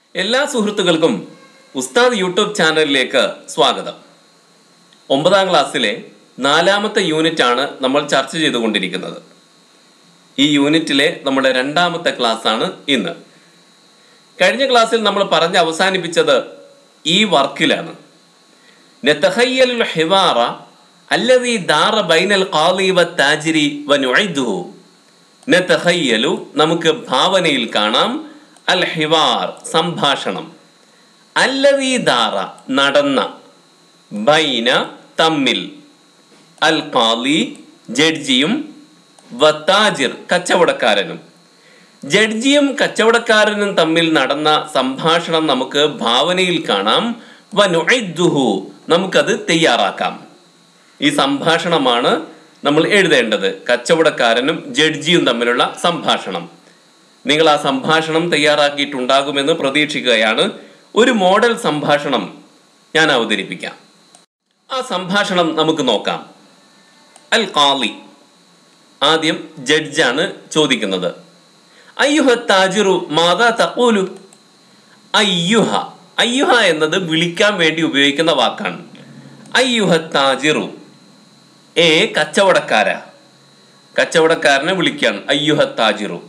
എല്ലാ സുഹൃത്തുക്കൾക്കും ഉസ്താദ് യൂട്യൂബ് ചാനലിലേക്ക് സ്വാഗതം ഒമ്പതാം ക്ലാസ്സിലെ നാലാമത്തെ യൂണിറ്റ് ആണ് നമ്മൾ ചർച്ച ചെയ്തുകൊണ്ടിരിക്കുന്നത് ഈ യൂണിറ്റിലെ നമ്മുടെ രണ്ടാമത്തെ ക്ലാസ് ആണ് ഇന്ന് കഴിഞ്ഞ ക്ലാസ്സിൽ നമ്മൾ പറഞ്ഞ് അവസാനിപ്പിച്ചത് ഈ വർക്കിലാണ് നതഖയ്യലുൽ ഹിവാറ അല്ലദീ ദാറ ബൈനൽ ഖാളി വത്താജിരി വനുഇദുഹു നതഖയ്യലു നമുക്ക് ഭാവനയിൽ കാണാം അൽ ഹിവാർ സംഭാഷണം അല്ലദീ ദാറ നടന്ന ബൈന തമ്മിൽ അൽ ഖാലി ജഡ്ജിയും വത്താജിർ കച്ചവടക്കാരനും ജഡ്ജിയും കച്ചവടക്കാരനും തമ്മിൽ നടന്ന സംഭാഷണം നമുക്ക് ഭാവനയിൽ കാണാം വനുഇദ്ദുഹു നമുക്കത് തയ്യാറാക്കാം ഈ സംഭാഷണമാണ് നമ്മൾ എഴുതേണ്ടത് കച്ചവടക്കാരനും ജഡ്ജിയും തമ്മിലുള്ള സംഭാഷണം നിങ്ങൾ ആ സംഭാഷണം തയ്യാറാക്കിയിട്ടുണ്ടാകുമെന്ന് പ്രതീക്ഷിക്കുകയാണ് ഒരു മോഡൽ സംഭാഷണം ഞാൻ അവതരിപ്പിക്കാം ആ സംഭാഷണം നമുക്ക് നോക്കാം അൽ ഖാലി ആദ്യം ജഡ്ജാണ് ചോദിക്കുന്നത് അയ്യുഹ താജിറു മാതാ തഖൂലു അയ്യുഹ അയ്യുഹ എന്നത് വിളിക്കാൻ വേണ്ടി ഉപയോഗിക്കുന്ന വാക്കാണ് അയ്യുഹ താജിറു ഏ കച്ചവടക്കാര കച്ചവടക്കാരനെ വിളിക്കാണ് അയ്യുഹ താജിറു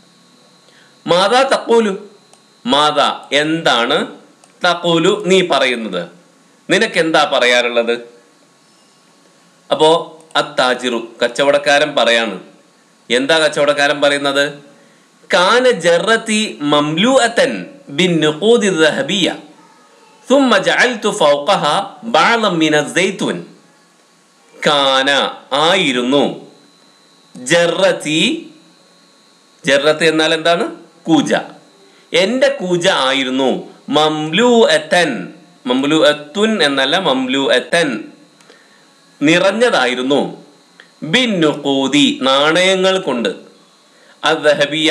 മാതാ തഖൂലു മാതാ എന്താണ് തഖൂലു നീ പറയുന്നത് നിനക്ക് എന്താ പറയാറുള്ളത് അപ്പോ അത്താജിറു കച്ചവടക്കാരൻ പറയാണ് എന്താ കച്ചവടക്കാരൻ പറയുന്നത് കാന ജറത്തി മംലൂഅത്തൻ ബിന്നുഖൂദി ദഹബിയ ثم جعلت فوقها بعضا من الزيتون കാന ആയിരുന്നു ജറത്തി ജറത്ത് എന്നാൽ എന്താണ് കൂജ എന്റെ കൂജ ആയിരുന്നു മംലു എത്തൻ മംലു എത്തുൻ എന്നല്ല മംലു എത്തൻ നിറഞ്ഞതായിരുന്നു ബിന്നുകൂതി നാണയങ്ങൾ കൊണ്ട് അദഹബിയ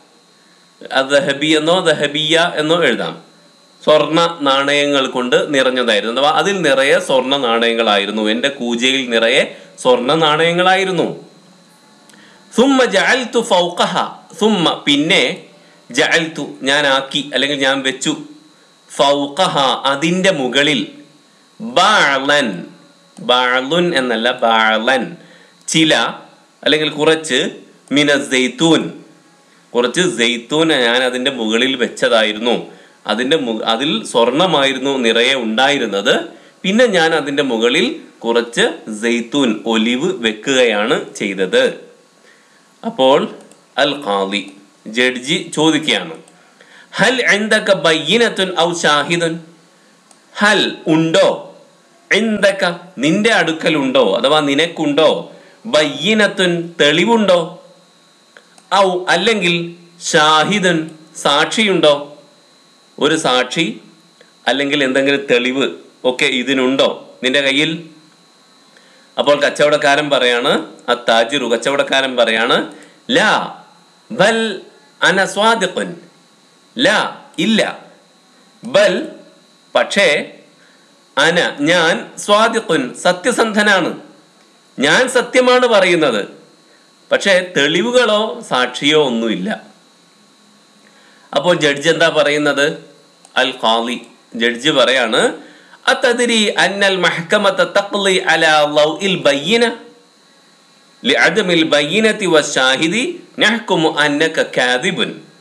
അദഹബി എന്നോ ദഹബിയ എന്നോ എഴുതാം സ്വർണ നാണയങ്ങൾ കൊണ്ട് നിറഞ്ഞതായിരുന്നു അഥവാ അതിൽ നിറയെ സ്വർണ നാണയങ്ങളായിരുന്നു എൻ്റെ കൂജയിൽ നിറയെ സ്വർണ നാണയങ്ങളായിരുന്നു സുമ്മ ജഅൽതു ഫൗഖഹ സുമ്മ പിന്നെ ജഅൽതു ഞാൻ ആക്കി അല്ലെങ്കിൽ ഞാൻ വെച്ചു ഫൗഖഹ അതിൻ്റെ മുകളിൽ ബാളൻ ബാളുൻ എന്നല്ല ബാളൻ ചില അല്ലെങ്കിൽ കുറച്ച് മിന ജെയ്ത്തൂൻ കുറച്ച് ജെയ്ത്തൂൻ ഞാൻ അതിൻ്റെ മുകളിൽ വെച്ചതായിരുന്നു അതിൻ്റെ മു അതിൽ സ്വർണമായിരുന്നു നിറയെ ഉണ്ടായിരുന്നത് പിന്നെ ഞാൻ അതിൻ്റെ മുകളിൽ കുറച്ച് ജെയ്ത്തൂൻ ഒലിവ് വെക്കുകയാണ് ചെയ്തത് അപ്പോൾ അൽ ഖാദി ജഡ്ജി ചോദിക്കുകയാണ് ഹൽ എന്തക്ക ബയ്യനത്തുൻ ഔ ഷാഹിദുൻ ഹൽ ഉണ്ടോ എന്തക്ക നിന്റെ അടുക്കലുണ്ടോ അഥവാ നിനക്കുണ്ടോ ബയ്യനത്തുൻ തെളിവുണ്ടോ ഔ അല്ലെങ്കിൽ ഷാഹിദുൻ സാക്ഷിയുണ്ടോ ഒരു സാക്ഷി അല്ലെങ്കിൽ എന്തെങ്കിലും തെളിവ് ഒക്കെ ഇതിനുണ്ടോ നിന്റെ കയ്യിൽ അപ്പോൾ കച്ചവടക്കാരൻ പറയാണ് ആ താജിറു കച്ചവടക്കാരൻ പറയാണ് ലാ ബൽ അന സ്വാദിഖുൻ ലാ ഇല്ല ബൽ പക്ഷേ അന ഞാൻ സ്വാദിഖുൻ സത്യസന്ധനാണ് ഞാൻ സത്യമാണ് പറയുന്നത് പക്ഷേ തെളിവുകളോ സാക്ഷിയോ ഒന്നുമില്ല അപ്പോൾ ജഡ്ജി എന്താ പറയുന്നത് അൽ ഖാലി ജഡ്ജി പറയാണ് അത്തതിരി അന്നൽ മഹ്കമത തഖ്ലി അലാ ലൗഇൽ ബയ്യിന لعدم البينة والشاهد نحكم أنك كاذب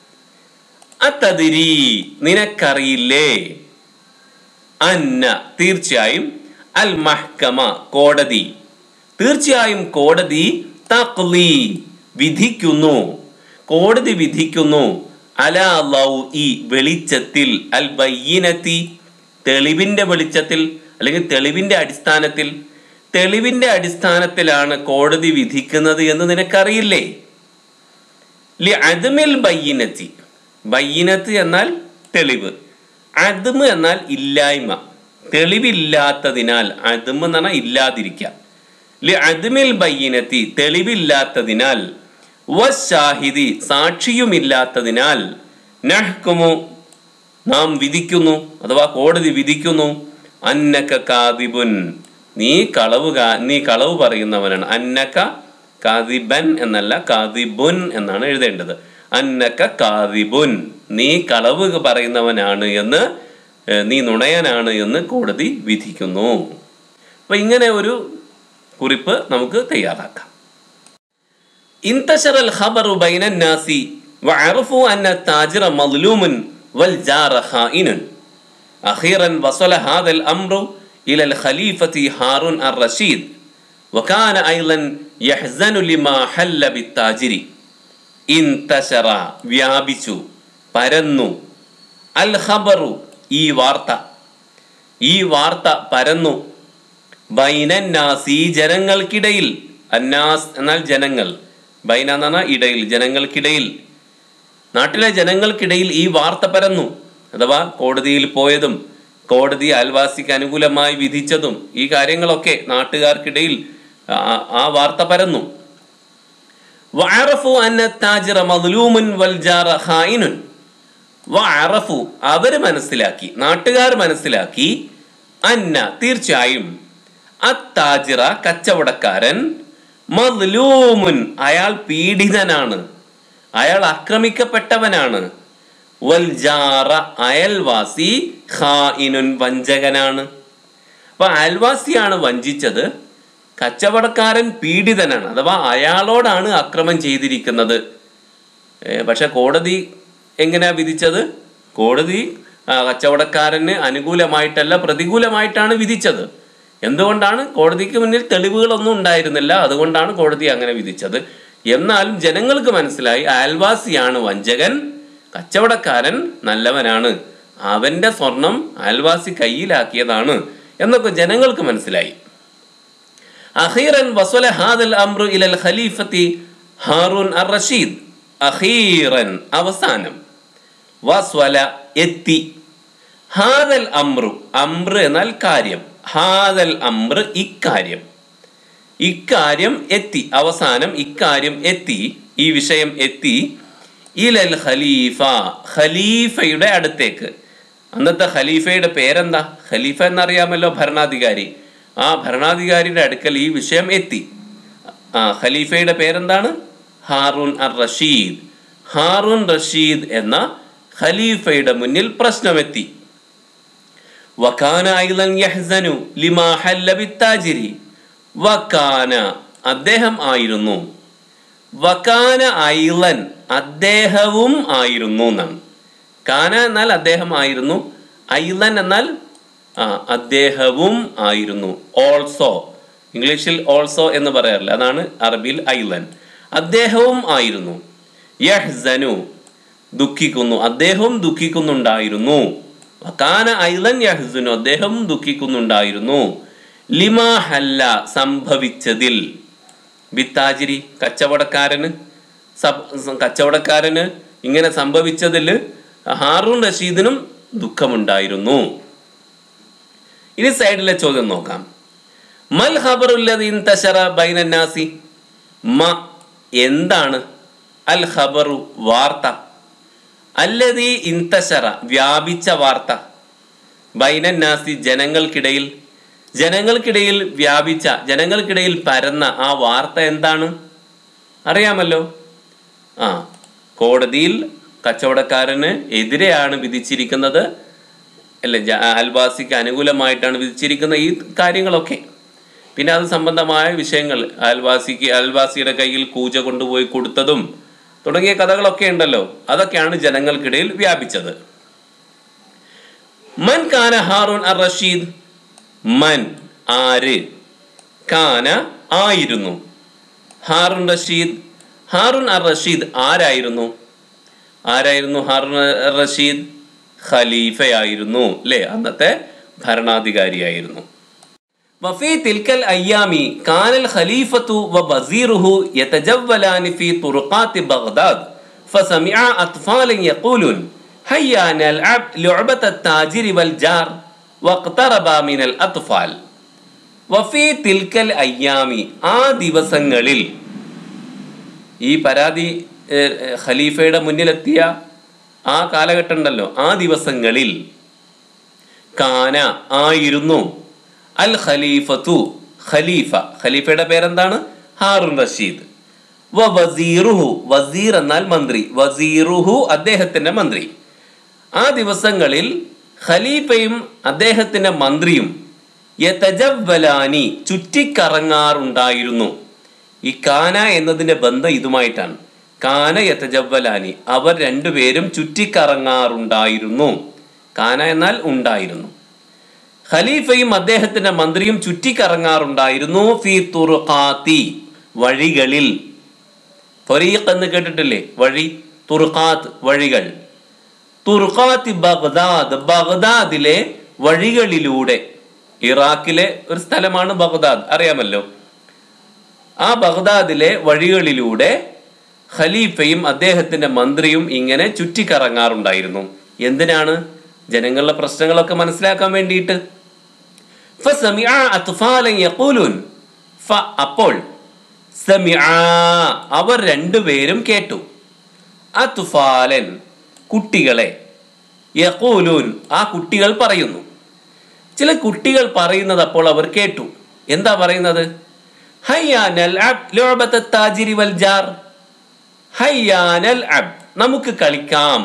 അത്തതിരി നിനക്കറിയില്ലേ അന്ന തീർച്ചയായും അൽ മഹ്കമ കോടതി തീർച്ചയായും കോടതി തഖ്ലി വിധിക്കുന്നു കോടതി വിധിക്കുന്നു അലാ ലൗ ഈ വെളിച്ചത്തിൽ അൽ ബയ്യനത്തി തെളിവിന്റെ വെളിച്ചത്തിൽ അല്ലെങ്കിൽ തെളിവിന്റെ അടിസ്ഥാനത്തിൽ തെളിവിന്റെ അടിസ്ഥാനത്തിലാണ് കോടതി വിധിക്കുന്നത് എന്ന് നിനക്കറിയില്ലേ ലി അദ്മിൽ ബയ്യനത്തി ബയ്യനത്ത് എന്നാൽ തെളിവ് അദ്മ് എന്നാൽ ഇല്ലായ്മ തെളിവില്ലാത്തതിനാൽ അദ്മ് എന്ന് പറഞ്ഞാൽ ഇല്ലാതിരിക്കുക ലി അദ്മിൽ ബയ്യനത്തി തെളിവില്ലാത്തതിനാൽ വശാഹിദി സാക്ഷിയുമില്ലാത്തതിനാൽ നഹ്കുമു നാം വിധിക്കുന്നു അഥവാ കോടതി വിധിക്കുന്നു അന്നക്ക കാതിബുൻ നീ കളവ് കാ- നീ കളവ് പറയുന്നവനാണ് അന്നക്ക കാതിബൻ എന്നല്ല കാതിബുൻ എന്നാണ് എഴുതേണ്ടത് അന്നക കാദിബുൻ നീ കളവ് പറയുന്നവനാണ് എന്ന് ഏഹ്, നീ നുണയനാണ് എന്ന് കോടതി വിധിക്കുന്നു അപ്പൊ ഇങ്ങനെ ഒരു കുറിപ്പ് നമുക്ക് തയ്യാറാക്കാം انتشر الخبر بين الناس وعرفوا أن التاجر مظلوم والجار خائن أخيرا وصل هذا الأمر إلى الخليفة هارون الرشيد وكان أيضا يحزن لما حل بالتاجر انتشر വ്യാപിച്ചു പരന്നു അൽ ഖബറു ഈ വാർത്ത ഈ വാർത്ത പരന്നു ബൈനന്നാസ് ഈ ജനങ്ങൾക്കിടയിൽ അന്നാസ് എന്നാൽ ജനങ്ങൾ ബൈന എന്ന് പറഞ്ഞാൽ ഇടയിൽ ജനങ്ങൾക്കിടയിൽ നാട്ടിലെ ജനങ്ങൾക്കിടയിൽ ഈ വാർത്ത പരന്നു അഥവാ കോടതിയിൽ പോയതും കോടതി അയൽവാസിക്ക് അനുകൂലമായി വിധിച്ചതും ഈ കാര്യങ്ങളൊക്കെ നാട്ടുകാർക്കിടയിൽ ആ- ആ വാർത്ത പരന്നു വഅറഫു അന്ന താജിറ മദ്ലൂമുൻ വൽ ജാറ ഖായിനുൻ വഅറഫു അവർ മനസ്സിലാക്കി നാട്ടുകാർ മനസ്സിലാക്കി അന്ന തീർച്ചയായും അത്താജിറ കച്ചവടക്കാരൻ മദ്ലൂമുൻ അയാൾ പീഡിതനാണ് അയാൾ ആക്രമിക്കപ്പെട്ടവനാണ് വൽ ജാറ അയൽവാസി ഖായിനുൻ വഞ്ചകനാണ് അപ്പൊ അയൽവാസിയാണ് വഞ്ചിച്ചത് കച്ചവടക്കാരൻ പീഡിതനാണ് അഥവാ അയാളോടാണ് അക്രമം ചെയ്തിരിക്കുന്നത് ഏ, പക്ഷെ കോടതി എങ്ങനെയാ വിധിച്ചത് കോടതി ആ, കച്ചവടക്കാരന് അനുകൂലമായിട്ടല്ല പ്രതികൂലമായിട്ടാണ് വിധിച്ചത് എന്തുകൊണ്ടാണ് കോടതിക്ക് മുന്നിൽ തെളിവുകളൊന്നും ഉണ്ടായിരുന്നില്ല അതുകൊണ്ടാണ് കോടതി അങ്ങനെ വിധിച്ചത് എന്നാലും ജനങ്ങൾക്ക് മനസ്സിലായി അയൽവാസിയാണ് വഞ്ചകൻ കച്ചവടക്കാരൻ നല്ലവനാണ് അവന്റെ സ്വർണം അയൽവാസി കയ്യിലാക്കിയതാണ് എന്നൊക്കെ ജനങ്ങൾക്ക് മനസ്സിലായി അഖീറൻ വസ്വല ഹാദൽ അംറു ഇലൽ ഖലീഫത്തി ഹാറൂൻ അർ റഷീദ് അഖീറൻ അവസാനം വസ്വല എത്തി ഹാദൽ അമ്രു അമ്ര എന്നാൽ കാര്യം ഹാദൽ അമ്ര ഇക്കാര്യം ഇക്കാര്യം എത്തി അവസാനം ഇക്കാര്യം എത്തി ഈ വിഷയം എത്തി ഇലൽ ഖലീഫ ഖലീഫയുടെ അടുത്തേക്ക് അന്നത്തെ ഖലീഫയുടെ പേരെന്താ ഖലീഫ എന്നറിയാമല്ലോ ഭരണാധികാരി ആ ഭരണാധികാരിയുടെ അടുക്കൽ ഈ വിഷയം എത്തി ആ ഖലീഫയുടെ പേരെന്താണ് ഹാറൂൻ അർ റഷീദ് ഹാറൂൻ റഷീദ് എന്ന ഖലീഫയുടെ മുന്നിൽ പ്രശ്നമെത്തി വക്കാന ഐലൻ യഹ്സനു ലിമാ ഹല്ല ബിത്താജിരി വക്കാന അദ്ദേഹം ആയിരുന്നു വക്കാന ഐലൻ അദ്ദേഹവും ആയിരുന്നു എന്നാണ് കാന എന്നാൽ അദ്ദേഹം ആയിരുന്നു ഐലൻ എന്നാൽ ആ അദ്ദേഹവും ആയിരുന്നു ഓൾസോ ഇംഗ്ലീഷിൽ ഓൾസോ എന്ന് പറയാറില്ല അതാണ് അറബിയിൽ ഐലൻ അദ്ദേഹവും ആയിരുന്നു യഹ്സനു ദുഃഖിക്കുന്നു അദ്ദേഹവും ദുഃഖിക്കുന്നുണ്ടായിരുന്നു വക്കാന ഐലൻ യഹ്സനു അദ്ദേഹം ദുഃഖിക്കുന്നുണ്ടായിരുന്നു ലിമാ ഹല്ല സംഭവിച്ചതിൽ ബിത്താജിരി കച്ചവടക്കാരന് സബ് കച്ചവടക്കാരന് ഇങ്ങനെ സംഭവിച്ചതിൽ ഹാറൂൺ റഷീദിനും ദുഃഖമുണ്ടായിരുന്നു ഇനി സൈഡിലെ ചോദ്യം നോക്കാം മൽ ഖബറുല്ലദി ഇൻതശറ ബൈനന്നാസി മ എന്താണ് അൽ ഖബറു വാർത്ത അല്ലതി ഇൻതശറ വ്യാപിച്ച വാർത്ത ബൈനന്നാസി ജനങ്ങൾക്കിടയിൽ ജനങ്ങൾക്കിടയിൽ വ്യാപിച്ച ജനങ്ങൾക്കിടയിൽ പരന്ന ആ വാർത്ത എന്താണ് അറിയാമല്ലോ ആ കോടതിയിൽ കച്ചവടക്കാരന് എതിരെയാണ് വിധിച്ചിരിക്കുന്നത് അല്ലെ ജ- അയൽവാസിക്ക് അനുകൂലമായിട്ടാണ് വിധിച്ചിരിക്കുന്ന ഈ കാര്യങ്ങളൊക്കെ പിന്നെ അത് സംബന്ധമായ വിഷയങ്ങൾ അയൽവാസിക്ക് അയൽവാസിയുടെ കയ്യിൽ കൂജ കൊണ്ടുപോയി കൊടുത്തതും തുടങ്ങിയ കഥകളൊക്കെ ഉണ്ടല്ലോ അതൊക്കെയാണ് ജനങ്ങൾക്കിടയിൽ വ്യാപിച്ചത് മൻ കാന ഹാറൂൻ അർ റഷീദ് മൻ ആര് കാന ആയിരുന്നു ഹാറൂൻ റഷീദ് ഹാറൂൻ അർ റഷീദ് ആരായിരുന്നു ആരായിരുന്നു ഹാറൂൻ അർ റഷീദ് ഖലീഫയായിരുന്നു അല്ലേ അന്നത്തെ ഭരണാധികാരിയായിരുന്നു وفي تلك الأيام كان الخليفة ووزيره يتجولان في طرقات بغداد فسمع أطفالا يقولون هيا نلعب لعبة التاجر والجار واقترب من الأطفال وفي تلك الأيام ആ ദിവസങ്ങളിൽ ഈ പരാതി ഏഹ്, ഏഹ്, ഖലീഫയുടെ മുന്നിലെത്തിയ ആ കാലഘട്ടം ഉണ്ടല്ലോ ആ ദിവസങ്ങളിൽ കാന ആയിരുന്നു അൽ ഖലീഫത്തു ഖലീഫ ഖലീഫയുടെ പേരെന്താണ് ഹാറുൻ റഷീദ് വ വസീറുഹു വസീർ എന്നാൽ മന്ത്രി വസീറുഹു അദ്ദേഹത്തിന്റെ മന്ത്രി ആ ദിവസങ്ങളിൽ ഖലീഫയും അദ്ദേഹത്തിന്റെ മന്ത്രിയും യതജവ്വലാനി ചുറ്റിക്കറങ്ങാറുണ്ടായിരുന്നു ഈ കാന എന്നതിന്റെ ബന്ധം ഇതുമായിട്ടാണ് കാന യതജവ്വലാനി അവർ രണ്ടുപേരും ചുറ്റിക്കറങ്ങാറുണ്ടായിരുന്നു കാന എന്നാൽ ഉണ്ടായിരുന്നു ഖലീഫയും അദ്ദേഹത്തിന്റെ മന്ത്രിയും ചുറ്റിക്കറങ്ങാറുണ്ടായിരുന്നു ഫി തുറുഖാത്തി വഴികളിൽ ത്വരീഖ് എന്ന് കേട്ടിട്ടില്ലേ വഴി തുർഖാത്ത് വഴികൾ തുർഖാത്തി ബഗ്ദാദ് ബഗ്ദാദിലെ വഴികളിലൂടെ ഇറാഖിലെ ഒരു സ്ഥലമാണ് ബഗ്ദാദ് അറിയാമല്ലോ ആ ബഗ്ദാദിലെ വഴികളിലൂടെ ഖലീഫയും അദ്ദേഹത്തിന്റെ മന്ത്രിയും ഇങ്ങനെ ചുറ്റിക്കറങ്ങാറുണ്ടായിരുന്നു എന്തിനാണ് ജനങ്ങളുടെ പ്രശ്നങ്ങളൊക്കെ മനസ്സിലാക്കാൻ വേണ്ടിയിട്ട് ഫസമിഅ അത്ഫാലൻ യഖൂലൂൻ ഫ അപ്പോൾ സമിഅ അവർ രണ്ടുപേരും കേട്ടു അത്ഫാലൻ കുട്ടികളെ യഖൂലൂൻ ആ കുട്ടികൾ പറയുന്നു ചില കുട്ടികൾ പറയുന്നത് അപ്പോൾ അവർ കേട്ടു എന്താ പറയുന്നത് ഹയ്യാനൽ അബ് ലുഅബത്ത താജിരി വൽ ജാർ ഹയ്യാനൽ അബ് നമുക്ക് കളിക്കാം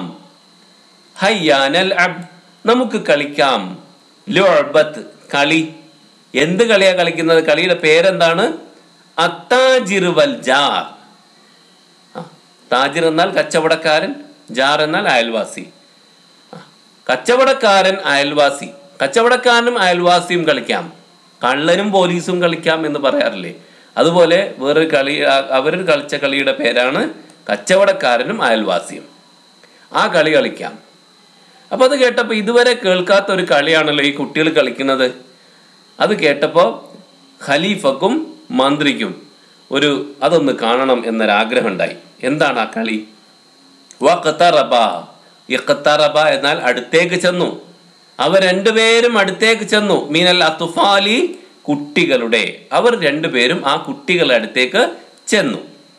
ഹയ്യാനൽ അബ് നമുക്ക് കളിക്കാം ലുഅബത്ത് കളി എന്ത് കളിയാ കളിക്കുന്നത് കളിയുടെ പേരെന്താണ് അത്താജിർ വൽ ജാർ ആ, താജിർ എന്നാൽ കച്ചവടക്കാരൻ ജാർ എന്നാൽ അയൽവാസി ആ, കച്ചവടക്കാരൻ അയൽവാസി കച്ചവടക്കാരനും അയൽവാസിയും കളിക്കാം കള്ളനും പോലീസും കളിക്കാം എന്ന് പറയാറില്ലേ അതുപോലെ വേറൊരു കളി ആ- അവർ കളിച്ച കളിയുടെ പേരാണ് കച്ചവടക്കാരനും അയൽവാസിയും ആ കളി കളിക്കാം അപ്പൊ അത് കേട്ടപ്പോൾ ഇതുവരെ കേൾക്കാത്ത ഒരു കളിയാണല്ലോ ഈ കുട്ടികൾ കളിക്കുന്നത് അത് കേട്ടപ്പോൾ ഖലീഫക്കും മന്ത്രിക്കും ഒരു അതൊന്ന് കാണണം എന്നൊരാഗ്രഹം ഉണ്ടായി എന്താണ് ആ കളി വഖ്തറബ ഇഖ്തറബ എന്നാൽ അടുത്തേക്ക് ചെന്നു അവർ രണ്ടുപേരും അടുത്തേക്ക് ചെന്നു മീനൽ അത്തുഫാലി കുട്ടികളുടെ അവർ രണ്ടുപേരും ആ കുട്ടികളുടെ അടുത്തേക്ക് ചെന്നു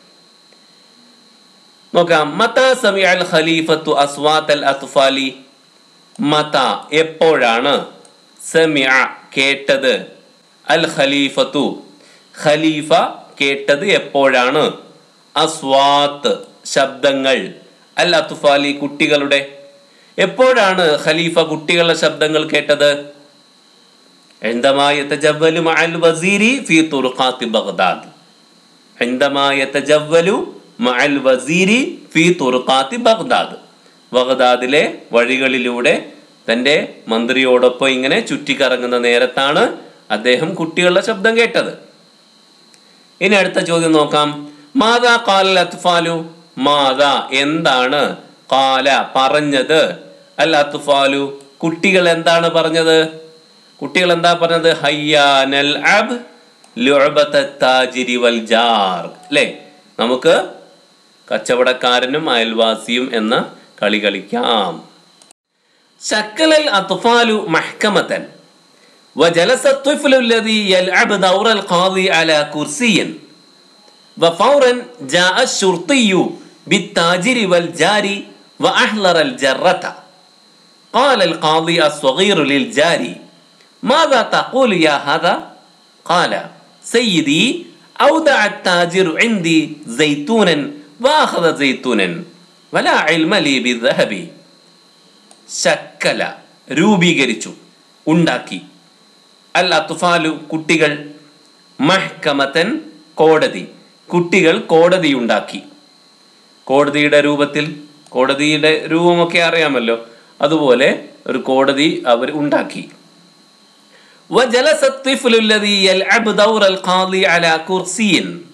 നോക്കാം മത സമിഅൽ ഖലീഫത്തു അസ്വാത്ത് അൽ അത്ഫാലി മത എപ്പോഴാണ് സമിഅ കേട്ടത് അൽ ഖലീഫത്തു ഖലീഫ കേട്ടത് എപ്പോഴാണ് അസ്വാത്ത് ശബ്ദങ്ങൾ അൽ അത്ഫാലി കുട്ടികളുടെ എപ്പോഴാണ് ഖലീഫ കുട്ടികളുടെ ശബ്ദങ്ങൾ കേട്ടത് عندما يتجول مع الوزير في طرقات بغداد عندما يتجول مع الوزير في طرقات بغداد ബഗ്ദാദിലെ വഴികളിലൂടെ തൻ്റെ മന്ത്രിയോടൊപ്പം ഇങ്ങനെ ചുറ്റിക്കറങ്ങുന്ന നേരത്താണ് അദ്ദേഹം കുട്ടികളുടെ ശബ്ദം കേട്ടത് ഇനി അടുത്ത ചോദ്യം നോക്കാം മാതാ കാലൽ അത്ഫാലു മാതാ എന്താണ് കാല പറഞ്ഞത് അൽ അത്ഫാലു കുട്ടികൾ എന്താണ് പറഞ്ഞത് കുട്ടികൾ എന്താ പറഞ്ഞത് ഹയ്യാനൽ അബ് ലുഅബത്ത താജിരി വൽ ജാർ അല്ലേ നമുക്ക് കച്ചവടക്കാരനും അയൽവാസിയും എന്ന കളി കളിക്കാം ശക്കലൽ അത്ഫാലു മഹ്കമത്തൻ وجلس الطفل الذي يلعب دور القاضي على كرسي وفورا جاء الشرطي بالتاجر والجار وأحضر الجرة قال القاضي الصغير للجاري ماذا تقول يا هذا قال سيدي أودع التاجر عندي زيتونا وأخذ زيتونا ولا علم لي بالذهب ശക്കല രൂപീകരിച്ചു ഉണ്ടാക്കി അൽ അത്ഫാലു കുട്ടികൾ മഹ്കമത്തൻ കോടതി കുട്ടികൾ കോടതി ഉണ്ടാക്കി കോടതിയുടെ രൂപത്തിൽ കോടതിയുടെ രൂപമൊക്കെ അറിയാമല്ലോ അതുപോലെ ഒരു കോടതി അവർ ഉണ്ടാക്കി وجلس الطفل الذي يلعب دور القاضي على كرسي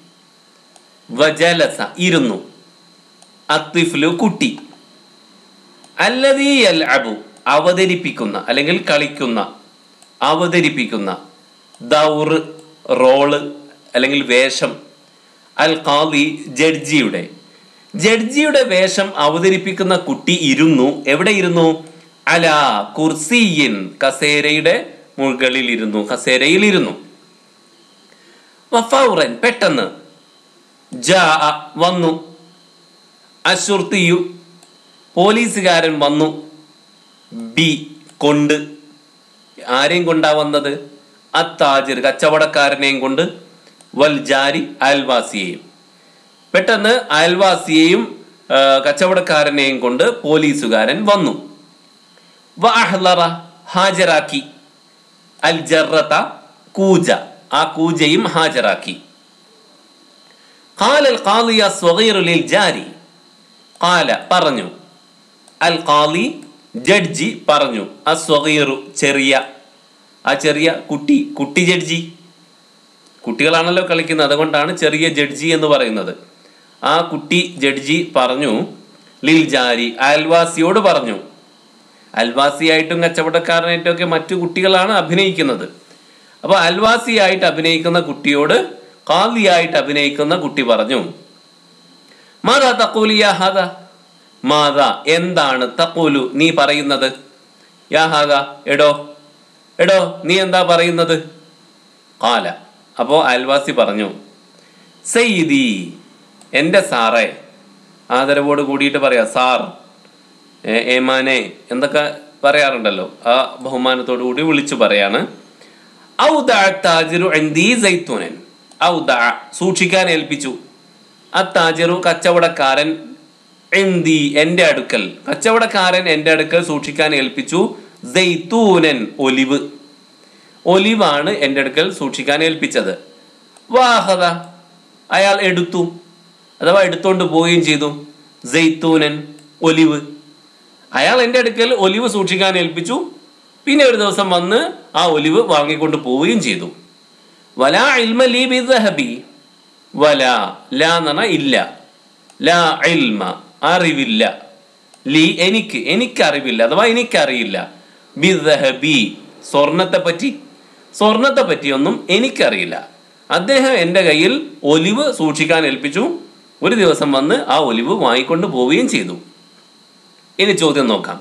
وجلس ഇരുന്നു അത്തിഫ്ലു കുട്ടി അല്ലതീ യൽഅബു അവതരിപ്പിക്കുന്ന അല്ലെങ്കിൽ കളിക്കുന്ന അവതരിപ്പിക്കുന്ന ദൗർ റോള് അല്ലെങ്കിൽ വേഷം അൽ ഖാദി ജഡ്ജിയുടെ ജഡ്ജിയുടെ വേഷം അവതരിപ്പിക്കുന്ന കുട്ടി ഇരുന്നു എവിടെ ഇരുന്നു അല കുർസിയിൻ കസേരയുടെ മുകളിൽ ഇരുന്നു കസേരയിൽ ഇരുന്നു വഫൗറൻ പെട്ടെന്ന് ജാ വന്നു അശുർത്തിയു പോലീസുകാരൻ വന്നു ബി കൊണ്ട് ആരെയും കൊണ്ടാ വന്നത് അത്താജിർ കച്ചവടക്കാരനെയും കൊണ്ട് വൽ ജാരി അയൽവാസിയെയും പെട്ടെന്ന് അയൽവാസിയെയും ആ, കച്ചവടക്കാരനെയും കൊണ്ട് പോലീസുകാരൻ വന്നു വ അഹ്ലറ ഹാജരാക്കി അൽ ജറത്ത കൂജ ആ കൂജയും ഹാജരാക്കി قال القاضي الصغير للجاري قال പറഞ്ഞു അൽ ഖാലി ജഡ്ജി പറഞ്ഞു അസ്വഗീറു ചെറിയ ആ ചെറിയ കുട്ടി കുട്ടി ജഡ്ജി കുട്ടികളാണല്ലോ കളിക്കുന്നത് അതുകൊണ്ടാണ് ചെറിയ ജഡ്ജി എന്ന് പറയുന്നത് ആ കുട്ടി ജഡ്ജി പറഞ്ഞു ലിൽ ജാരി അയൽവാസിയോട് പറഞ്ഞു അയൽവാസിയായിട്ടും കച്ചവടക്കാരനായിട്ടും ഒക്കെ മറ്റു കുട്ടികളാണ് അഭിനയിക്കുന്നത് അപ്പോൾ അയൽവാസിയായിട്ട് അഭിനയിക്കുന്ന കുട്ടിയോട് കാലിയായിട്ട് അഭിനയിക്കുന്ന കുട്ടി പറഞ്ഞു മാതാ തക്കൂലു യാ ഹാദ മാതാ എന്താണ് തക്കൂലു നീ പറയുന്നത് യാ ഹാദ എടോ എടോ നീ എന്താ പറയുന്നത് കാല അപ്പോൾ അയൽവാസി പറഞ്ഞു സയ്യിദി എൻ്റെ സാറേ ആദരവോട് കൂടിയിട്ട് പറയാം സാർ ഏ, ഏമാനെ എന്തൊക്കെ പറയാറുണ്ടല്ലോ ആ ബഹുമാനത്തോടു കൂടി വിളിച്ചു പറയാണ് ഔദഅ താജിറു ഇൻദീ സൈത്തൂനൻ ഔദഅ സൂക്ഷിക്കാൻ ഏൽപ്പിച്ചു അത്താജിറു കച്ചവടക്കാരൻ ഇന്ദി എൻ്റെ അടുക്കൽ കച്ചവടക്കാരൻ എൻ്റെ അടുക്കൽ സൂക്ഷിക്കാൻ ഏൽപ്പിച്ചു സൈത്തൂനൻ ഒലിവ് ഒലിവാണ് എൻ്റെ അടുക്കൽ സൂക്ഷിക്കാൻ ഏൽപ്പിച്ചത് വാഹത അയാൾ എടുത്തു അഥവാ എടുത്തോണ്ട് പോവുകയും ചെയ്തു ജെയ്ത്തൂനൻ ഒലിവ് അയാൾ എൻ്റെ അടുക്കൽ ഒലിവ് സൂക്ഷിക്കാൻ ഏൽപ്പിച്ചു പിന്നെ ഒരു ദിവസം വന്ന് ആ ഒലിവ് വാങ്ങിക്കൊണ്ട് പോവുകയും ചെയ്തു വല ഇൽമ ലീ ബിദ്ഹബി വല ല എന്ന് പറഞ്ഞാൽ ഇല്ല ല ഇൽമ അറിവില്ല ലീ എനിക്ക് എനിക്ക് അറിവില്ല അഥവാ എനിക്കറിയില്ല ബിദ്ഹബി സ്വർണത്തെ പറ്റി സ്വർണത്തെ പറ്റിയൊന്നും എനിക്കറിയില്ല അദ്ദേഹം എൻ്റെ കയ്യിൽ ഒലിവ് സൂക്ഷിക്കാൻ ഏൽപ്പിച്ചു ഒരു ദിവസം വന്ന് ആ ഒലിവ് വാങ്ങിക്കൊണ്ട് പോവുകയും ചെയ്തു ഇനി ചോദ്യം നോക്കാം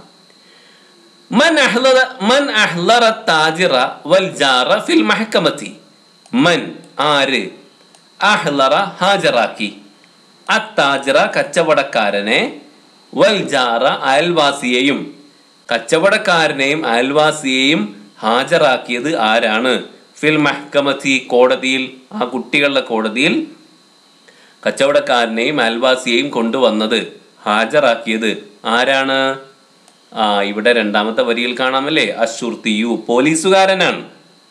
മൻ അഹ്ലറ മൻ അഹ്ലറ താജിറ വൽ ജാറ ഫിൽ മഹക്കമത്തി മൻ ആര് അഹ്ലറ ഹാജറാക്കി അത്താജിറ കച്ചവടക്കാരനെ വൽ ജാറ അയൽവാസിയെയും കച്ചവടക്കാരനെയും അയൽവാസിയെയും ഹാജരാക്കിയത് ആരാണ് ഫിൽ മഹ്കമത്തി കോടതിയിൽ ആ കുട്ടികളുടെ കോടതിയിൽ കച്ചവടക്കാരനെയും അയൽവാസിയെയും കൊണ്ടുവന്നത് ഹാജരാക്കിയത് ആരാണ് ആ ഇവിടെ രണ്ടാമത്തെ വരിയിൽ കാണാമല്ലേ അശുർത്തിയു പോലീസുകാരനാണ്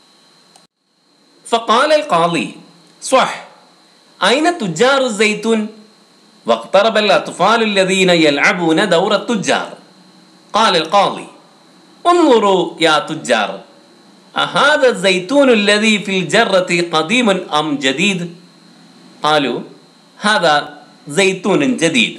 فقال القاضي صح أين تجار الزيتون واقترب الأطفال الذين يلعبون دور التجار قال القاضي انظروا يا تجار أهذا الزيتون الذي في الجرة قديم أم جديد قالوا هذا زيتون جديد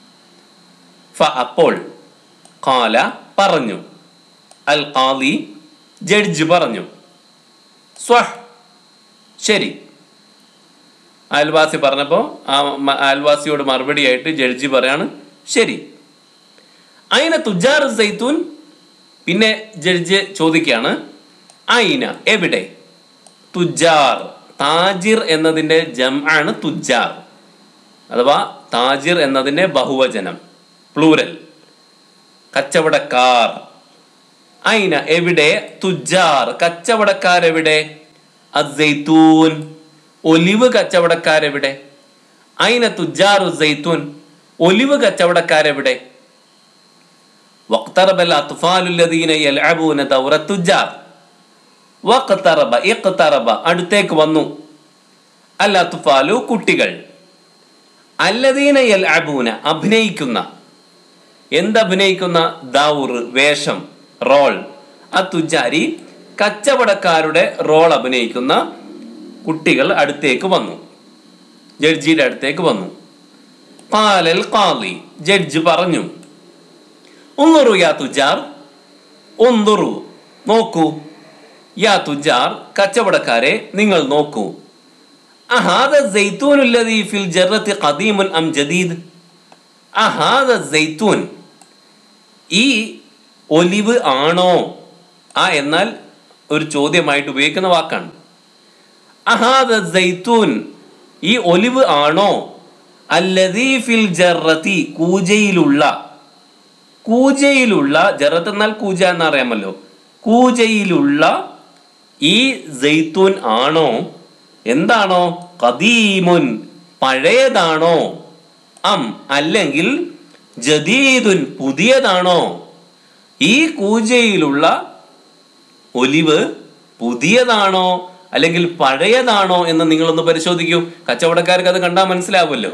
فأقول قال പറഞ്ഞു അൽ ഖാദി ജഡ്ജ് പറഞ്ഞു സ്വഹ് ശരി അയൽവാസി പറഞ്ഞപ്പോൾ ആ മ- അയൽവാസിയോട് മറുപടിയായിട്ട് ജഡ്ജി പറയാണ് ശരി അയിന തുജാർ സൈത്തൂൻ പിന്നെ ജഡ്ജ് ചോദിക്കുകയാണ് അയിന എവിടെ തുജാർ താജിർ എന്നതിൻ്റെ ജം ആണ് തുജാർ അഥവാ താജിർ എന്നതിൻ്റെ ബഹുവചനം പ്ലൂരൽ കച്ചവടക്കാർ അയിന എവിടെ തുജാർ കച്ചവടക്കാരെവിടെ അസൈത്തൂൻ ഒലിവ് കച്ചവടക്കാരെവിടെ അയിന തുജാറു സൈത്തൂൻ ഒലിവ് കച്ചവടക്കാരെവിടെ വഖ്തറബൽ അത്ഫാലുല്ലദീന യൽഅബൂന ദൗറ തുജാർ വഖ്തറബ ഇഖ്തറബ അടുത്തേക്ക് വന്നു അൽ അത്ഫാലു കുട്ടികൾ അല്ലദീന യൽഅബൂന അഭിനയിക്കുന്ന എന്തഭിനയിക്കുന്ന ദൗർ വേഷം റോൾ ആ തുജാരി കച്ചവടക്കാരുടെ റോൾ അഭിനയിക്കുന്ന കുട്ടികൾ അടുത്തേക്ക് വന്നു ജഡ്ജിയുടെ അടുത്തേക്ക് വന്നു പാലൽ കാലി ജഡ്ജ് പറഞ്ഞു ഉന്നുറു യാ തുജാർ ഉന്നുറു നോക്കൂ യാ തുജാർ കച്ചവടക്കാരെ നിങ്ങൾ നോക്കൂ അഹാദ സൈത്തൂനുല്ലദീ ഫിൽ ജറത്തി ഖദീമുൻ അം ജദീദ് അഹാദ സൈത്തൂൻ ഈ ഒലിവ് ആണോ ആ എന്നാൽ ഒരു ചോദ്യമായിട്ട് ഉപയോഗിക്കുന്ന വാക്കാണ് അഹാദ സൈത്തൂൻ ഈ ഒലിവ് ആണോ അല്ലദീ ഫിൽ ജറത്തി കൂജയിലുള്ള കൂജയിലുള്ള ജറത്ത് എന്നാൽ കൂജ എന്നറിയാമല്ലോ കൂജയിലുള്ള ഈ ജെയ്ത്തൂൻ ആണോ എന്താണോ കദീമുൻ പഴയതാണോ അം അല്ലെങ്കിൽ ജദീദുൻ പുതിയതാണോ ഈ കൂജയിലുള്ള ഒലിവ് പുതിയതാണോ അല്ലെങ്കിൽ പഴയതാണോ എന്ന് നിങ്ങളൊന്ന് പരിശോധിക്കൂ കച്ചവടക്കാർക്ക് അത് കണ്ടാൽ മനസ്സിലാവുമല്ലോ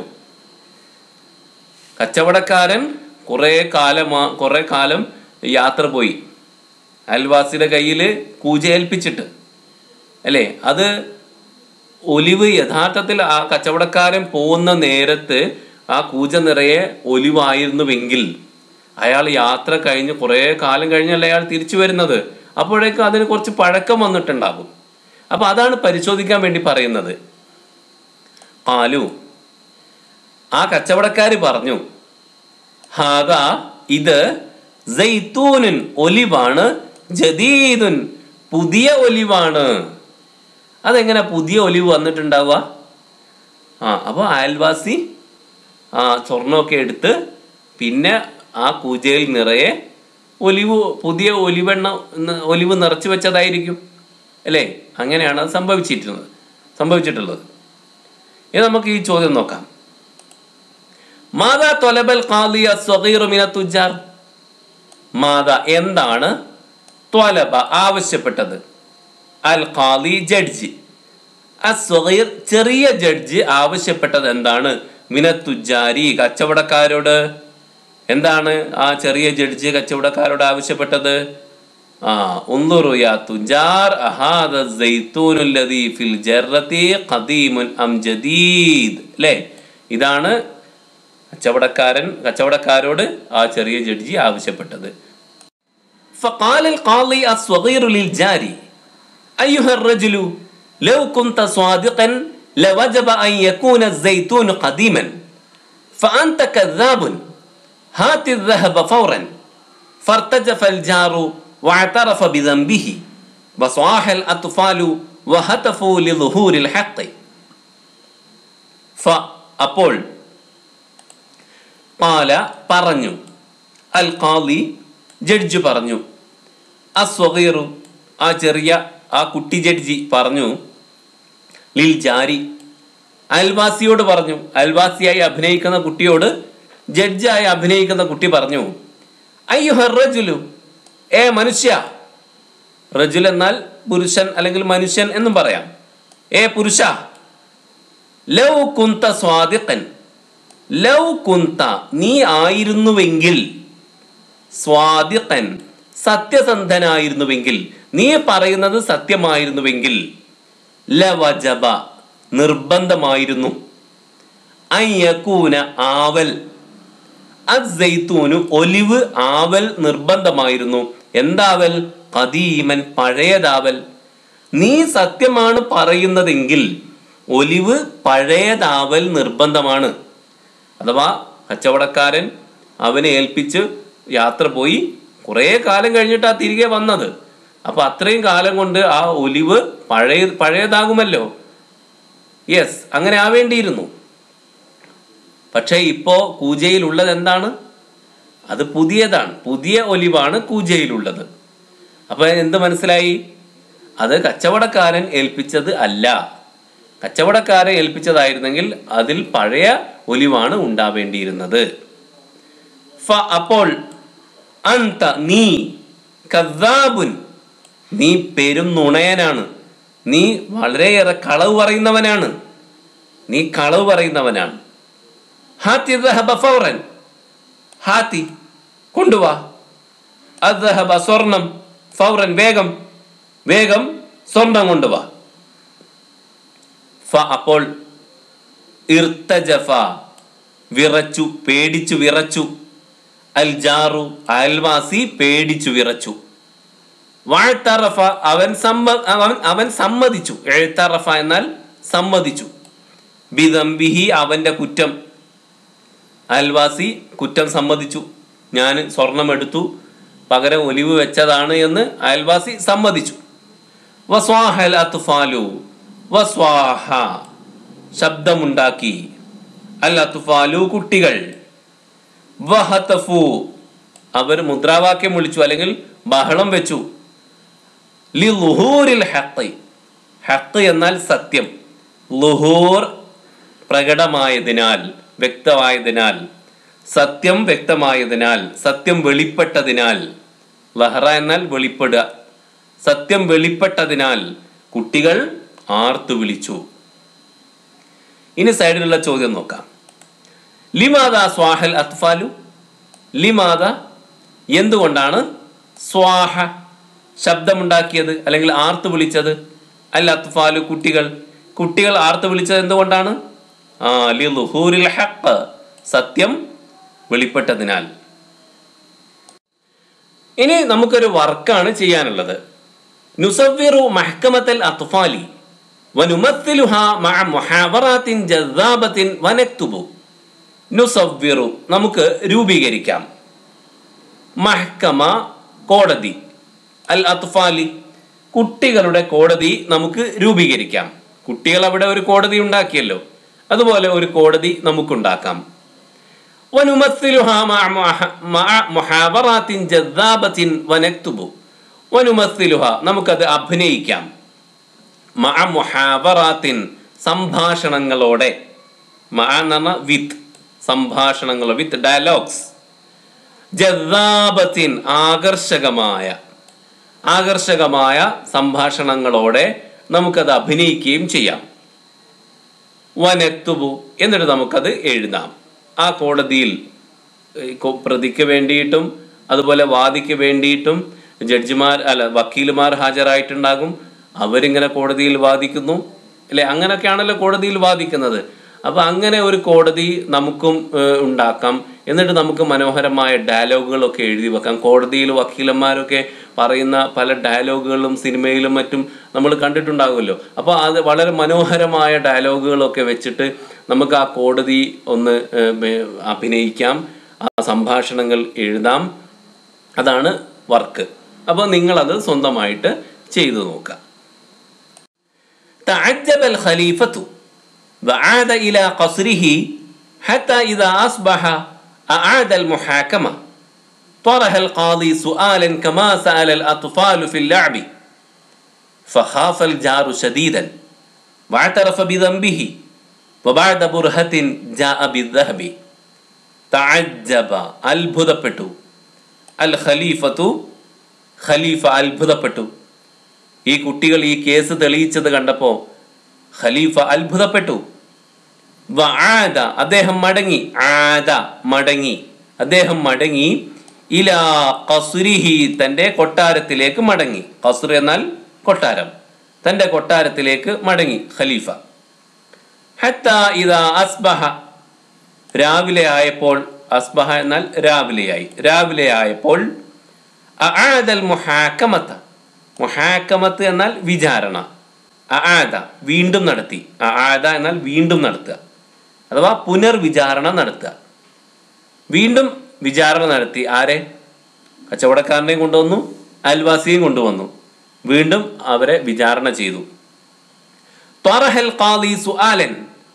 കച്ചവടക്കാരൻ കുറേ കാലം കുറേ കാലം യാത്ര പോയി അയൽവാസിയുടെ കയ്യിൽ കൂജ ഏൽപ്പിച്ചിട്ട് അല്ലേ അത് ഒലിവ് യഥാർത്ഥത്തിൽ ആ കച്ചവടക്കാരൻ പോകുന്ന നേരത്ത് ആ കൂജ നിറയെ ഒലിവായിരുന്നുവെങ്കിൽ അയാൾ യാത്ര കഴിഞ്ഞ് കുറേ കാലം കഴിഞ്ഞല്ലേ അയാൾ തിരിച്ചു വരുന്നത് അപ്പോഴേക്കും അതിന് കുറച്ച് പഴക്കം വന്നിട്ടുണ്ടാകും അപ്പൊ അതാണ് പരിശോധിക്കാൻ വേണ്ടി പറയുന്നത് ആലു ആ കച്ചവടക്കാര് പറഞ്ഞു ഹാദ ഇത് ജൈത്തൂനുൻ ഒലിവാണ് ജദീദുൻ പുതിയ ഒലിവാണ് അതെങ്ങനെ പുതിയ ഒലിവ് വന്നിട്ടുണ്ടാവുക ആ അപ്പോൾ അയൽവാസി ആ സ്വർണ്ണമൊക്കെ എടുത്ത് പിന്നെ ആ കൂജയിൽ നിറയെ ഒലിവ് പുതിയ ഒലിവെണ്ണ ന- ഒലിവ് നിറച്ചു വെച്ചതായിരിക്കും അല്ലേ അങ്ങനെയാണ് അത് സംഭവിച്ചിട്ടുള്ളത് സംഭവിച്ചിട്ടുള്ളത് ഇനി നമുക്ക് ഈ ചോദ്യം നോക്കാം മാതാ തൊലബൽ ഖാദിയ സ്വഗീറു മിന തുജാർ മാതാ എന്താണ് ത്വലബ ആവശ്യപ്പെട്ടത് അൽ ഖാദി ജഡ്ജി അസ്വഗീർ ചെറിയ ജഡ്ജി ആവശ്യപ്പെട്ടത് എന്താണ് മിനത്തുജാരി കച്ചവടക്കാരോട് എന്താണ് ആ ചെറിയ ജഡ്ജി കച്ചവടക്കാരോട് ആവശ്യപ്പെട്ടത് ആ ഉന്നുറു യാ തുജാർ അഹാദ സൈത്തൂനു ലദീ ഫിൽ ജർറതി ഖദീമുൻ അം ജദീദ് അല്ലേ ഇതാണ് കച്ചവടക്കാരൻ കച്ചവടക്കാരോട് ആ ചെറിയ ജഡ്ജി ആവശ്യപ്പെട്ടത് فقال القاضي الصغير للجاري أيها الرجل لو كنت صادقا لوجب أن يكون الزيتون قديما فأنت كذاب هات الذهب فورا فارتجف الجار واعترف بذنبه وصاح الأطفال وهتفوا لظهور الحق فأقول പാല പറഞ്ഞു അൽ ഖാലി ജഡ്ജ് പറഞ്ഞു ആ സ്വഗീറു ആ ചെറിയ ആ കുട്ടി ജഡ്ജി പറഞ്ഞു ലിൽ ജാരി അയൽവാസിയോട് പറഞ്ഞു അയൽവാസിയായി അഭിനയിക്കുന്ന കുട്ടിയോട് ജഡ്ജായി അഭിനയിക്കുന്ന കുട്ടി പറഞ്ഞു അയ്യോ റജുലു ഏ മനുഷ്യ റജുൽ എന്നാൽ പുരുഷൻ അല്ലെങ്കിൽ മനുഷ്യൻ എന്നും പറയാം ഏ പുരുഷ ലൗ കുന്ത സ്വാദിഖൻ ലൗ കുന്ത നീ ആയിരുന്നുവെങ്കിൽ സ്വാദിഖൻ സത്യസന്ധനായിരുന്നുവെങ്കിൽ നീ പറയുന്നത് സത്യമായിരുന്നുവെങ്കിൽ ലവജബ നിർബന്ധമായിരുന്നു അയ്യക്കൂന ആവൽ അസൈത്തൂനു ഒലിവ് ആവൽ നിർബന്ധമായിരുന്നു എന്താവൽ കദീമൻ പഴയതാവൽ നീ സത്യമാണ് പറയുന്നതെങ്കിൽ ഒലിവ് പഴയതാവൽ നിർബന്ധമാണ് അഥവാ കച്ചവടക്കാരൻ അവനെ ഏൽപ്പിച്ച് യാത്ര പോയി കുറേ കാലം കഴിഞ്ഞിട്ടാ തിരികെ വന്നത് അപ്പൊ അത്രയും കാലം കൊണ്ട് ആ ഒലിവ് പഴയ പഴയതാകുമല്ലോ യെസ് അങ്ങനെ ആവേണ്ടിയിരുന്നു പക്ഷേ ഇപ്പോ കൂജയിലുള്ളത് എന്താണ് അത് പുതിയതാണ് പുതിയ ഒലിവാണ് കൂജയിലുള്ളത് അപ്പൊ എന്ത് മനസ്സിലായി അത് കച്ചവടക്കാരൻ ഏൽപ്പിച്ചത് അല്ല കച്ചവടക്കാരെ ഏൽപ്പിച്ചതായിരുന്നെങ്കിൽ അതിൽ പഴയ ഒലിവാണ് ഉണ്ടാവേണ്ടിയിരുന്നത് ഫ അപ്പോൾ അന്ത നീ കദ്ദാബുൻ നീ പെരും നുണയനാണ് നീ വളരെയേറെ കളവ് പറയുന്നവനാണ് നീ കളവ് പറയുന്നവനാണ് ഹാത്തി ദഹബ ഫൗറൻ ഹാത്തി കൊണ്ടുവാ അദ്ഹബ സ്വർണം ഫൗറൻ വേഗം വേഗം സ്വർണം കൊണ്ടുവാ ഫ അപ്പോൾ ഇർത്തജഫ വിറച്ചു പേടിച്ചു വിറച്ചു അൽ ജാറു അയൽവാസി പേടിച്ചു വിറച്ചു വാഴ്ത്തറഫ അവൻ സമ്മ അവൻ അവൻ സമ്മതിച്ചു എഴുത്തറഫ എന്നാൽ സമ്മതിച്ചു ബിദംബിഹി അവന്റെ കുറ്റം അയൽവാസി കുറ്റം സമ്മതിച്ചു ഞാൻ സ്വർണം എടുത്തു പകരം ഒലിവ് വെച്ചതാണ് എന്ന് അയൽവാസി സമ്മതിച്ചു വസ്വാഹൽ അത്ഫാലു വസ്വാഹ ശബ്ദമുണ്ടാക്കി അൽ അത്ഫാലു കുട്ടികൾ വഹതഫു അവർ മുദ്രാവാക്യം വിളിച്ചു അല്ലെങ്കിൽ ബഹളം വെച്ചു ലി ലുഹൂരിൽ ഹഖ് ഹഖ് എന്നാൽ സത്യം ലുഹൂർ പ്രകടമായതിനാൽ വ്യക്തമായതിനാൽ സത്യം വ്യക്തമായതിനാൽ സത്യം വെളിപ്പെട്ടതിനാൽ ലഹറ എന്നാൽ വെളിപ്പെടുക സത്യം വെളിപ്പെട്ടതിനാൽ കുട്ടികൾ ആർത്തു വിളിച്ചു ഇനി സൈഡിലുള്ള ചോദ്യം നോക്കാം ലിമാദ സ്വാഹൽ അത്ഫാലു ലിമാദ എന്തുകൊണ്ടാണ് സ്വാഹ ശബ്ദമുണ്ടാക്കിയത് അല്ലെങ്കിൽ ആർത്ത് വിളിച്ചത് അൽ അത്ഫാലു കുട്ടികൾ കുട്ടികൾ ആർത്ത് വിളിച്ചത് എന്തുകൊണ്ടാണ് ആ ലി ലുഹൂരിൽ ഹഖ് സത്യം വെളിപ്പെട്ടതിനാൽ ഇനി നമുക്കൊരു വർക്കാണ് ചെയ്യാനുള്ളത് നുസവ്വിറു മഹ്കമത്തൽ അത്ഫാലി വനുമത്തിലുഹ മഅ മുഹാവറാത്തിൻ ജദ്ദാബത്തിൻ വനക്തുബു നുസവ്വിറു നമുക്ക് രൂപീകരിക്കാം മഹ്കമ കോടതി അൽ അത്ഫാലി കുട്ടികളുടെ കോടതി നമുക്ക് രൂപീകരിക്കാം കുട്ടികൾ അവിടെ ഒരു കോടതി ഉണ്ടാക്കിയല്ലോ അതുപോലെ ഒരു കോടതി നമുക്കുണ്ടാക്കാം വനുമത്തിലുഹ മഅ മുഹ- മഅ മുഹാവറാത്തിൻ ജദ്ദാബത്തിൻ വനക്തുബു വനുമത്തിലുഹ നമുക്കത് അഭിനയിക്കാം മഅ മുഹാവറാത്തിൻ സംഭാഷണങ്ങളോടെ മഅ എന്ന് പറഞ്ഞാൽ വിത്ത് സംഭാഷണങ്ങൾ വിത്ത് ഡയലോഗ്സ് ജദ്ദാബത്തിൻ ആകർഷകമായ ആകർഷകമായ സംഭാഷണങ്ങളോടെ നമുക്കത് അഭിനയിക്കുകയും ചെയ്യാം വനെത്തുബു എന്നിട്ട് നമുക്കത് എഴുതാം ആ കോടതിയിൽ ഏഹ്, കൊ- പ്രതിക്ക് വേണ്ടിയിട്ടും അതുപോലെ വാദിക്ക് വേണ്ടിയിട്ടും ജഡ്ജിമാർ അല്ല വക്കീലുമാർ ഹാജരായിട്ടുണ്ടാകും അവരിങ്ങനെ കോടതിയിൽ വാദിക്കുന്നു അല്ലെ അങ്ങനെയൊക്കെയാണല്ലോ കോടതിയിൽ വാദിക്കുന്നത് അപ്പൊ അങ്ങനെ ഒരു കോടതി നമുക്കും ഏഹ്, ഉണ്ടാക്കാം എന്നിട്ട് നമുക്ക് മനോഹരമായ ഡയലോഗുകളൊക്കെ എഴുതി വെക്കാം കോടതിയിൽ വക്കീലന്മാരൊക്കെ പറയുന്ന പല ഡയലോഗുകളും സിനിമയിലും മറ്റും നമ്മൾ കണ്ടിട്ടുണ്ടാകുമല്ലോ അപ്പോൾ അത് വളരെ മനോഹരമായ ഡയലോഗുകളൊക്കെ വെച്ചിട്ട് നമുക്ക് ആ കോടതി ഒന്ന് ഏഹ്, ബേ- അഭിനയിക്കാം ആ സംഭാഷണങ്ങൾ എഴുതാം അതാണ് വർക്ക് അപ്പോൾ നിങ്ങളത് സ്വന്തമായിട്ട് ചെയ്തു നോക്കുക تعجب الخليفة وعاد إلى قصره حتى إذا أصبح أعاد المحاكمة طرح القاضي سؤالا كما سأل الأطفال في اللعب فخاف الجار شديدا واعترف بذنبه وبعد برهة جاء بالذهب تعجب അത്ഭുതപ്പെട്ടു അൽ ഖലീഫത്തു ഖലീഫ അത്ഭുതപ്പെട്ടു ഈ കുട്ടികൾ ഈ കേസ് തെളിയിച്ചത് കണ്ടപ്പോ ഖലീഫ അത്ഭുതപ്പെട്ടു വആദ അദ്ദേഹം മടങ്ങി ആദ മടങ്ങി അദ്ദേഹം മടങ്ങി ഇലാ ഖസുരിഹി തന്റെ കൊട്ടാരത്തിലേക്ക് മടങ്ങി ഖസുർ എന്നാൽ കൊട്ടാരം തന്റെ കൊട്ടാരത്തിലേക്ക് മടങ്ങി ഖലീഫ ഹത്ത ഇതാ അസ്ബഹ രാവിലെ ആയപ്പോൾ അസ്ബഹ എന്നാൽ രാവിലെയായി രാവിലെ ആയപ്പോൾ അആദൽ മുഹാക്കമത്ത മുഹാക്കമത്ത് എന്നാൽ വിചാരണ അആദ വീണ്ടും നടത്തി അആദ എന്നാൽ വീണ്ടും നടത്തുക അഥവാ പുനർവിചാരണ നടത്തുക വീണ്ടും വിചാരണ നടത്തി ആരെ കച്ചവടക്കാരനെയും കൊണ്ടുവന്നു അയൽവാസിയെയും കൊണ്ടുവന്നു വീണ്ടും അവരെ വിചാരണ ചെയ്തു ത്വറഹൽ ഖാദി സുആലൻ